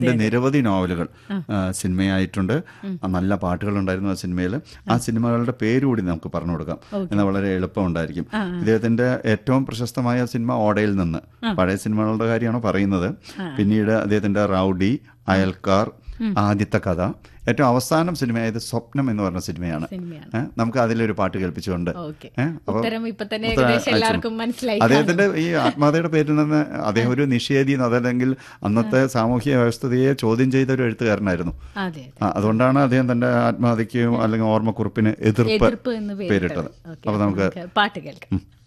അദ്ദേഹത്തിന്റെ നിരവധി നോവലുകൾ ആ, സിനിമയായിട്ടുണ്ട് ആ, നല്ല പാട്ടുകളുണ്ടായിരുന്നു ആ സിനിമയിൽ ആ സിനിമകളുടെ പേര് കൂടി നമുക്ക് പറഞ്ഞു കൊടുക്കാം എന്നാൽ വളരെ എളുപ്പമുണ്ടായിരിക്കും ഇദ്ദേഹത്തിന്റെ ഏറ്റവും പ്രശസ്തമായ സിനിമ ഓടയിൽ നിന്ന് പഴയ സിനിമകളുടെ കാര്യമാണ് പറയുന്നത് പിന്നീട് അദ്ദേഹത്തിന്റെ റൗഡി അയൽക്കാർ ആദ്യത്തെ കഥ ഏറ്റവും അവസാനം സിനിമയായത് സ്വപ്നം എന്ന് പറഞ്ഞ സിനിമയാണ് സിനിമയാണ് ഏ, നമുക്ക് അതിലൊരു പാട്ട് കേൾപ്പിച്ചുകൊണ്ട് ഓക്കെ ഏ, അപ്പൊ ഉത്തരം ഇപ്പൊ തന്നെ ഉത്തരം ഏകദേശം അയച്ചു. എല്ലാവർക്കും മനസ്സിലായി അദ്ദേഹത്തിന്റെ ഈ ആത്മഹത്യയുടെ പേരിൽ നിന്ന് അദ്ദേഹം ഒരു നിഷേധി അതല്ലെങ്കിൽ അന്നത്തെ സാമൂഹ്യ വ്യവസ്ഥതയെ ചോദ്യം ചെയ്ത ഒരു എഴുത്തുകാരനായിരുന്നു അതെ ആ, അതുകൊണ്ടാണ് അദ്ദേഹം തന്റെ ആത്മഹത്യക്കും അല്ലെങ്കിൽ ഓർമ്മക്കുറിപ്പിന് എതിർപ്പ് എതിർപ്പ് എന്ന് പേരിട്ടത് ഓക്കെ അപ്പൊ നമുക്ക് പാട്ട് കേൾക്കാം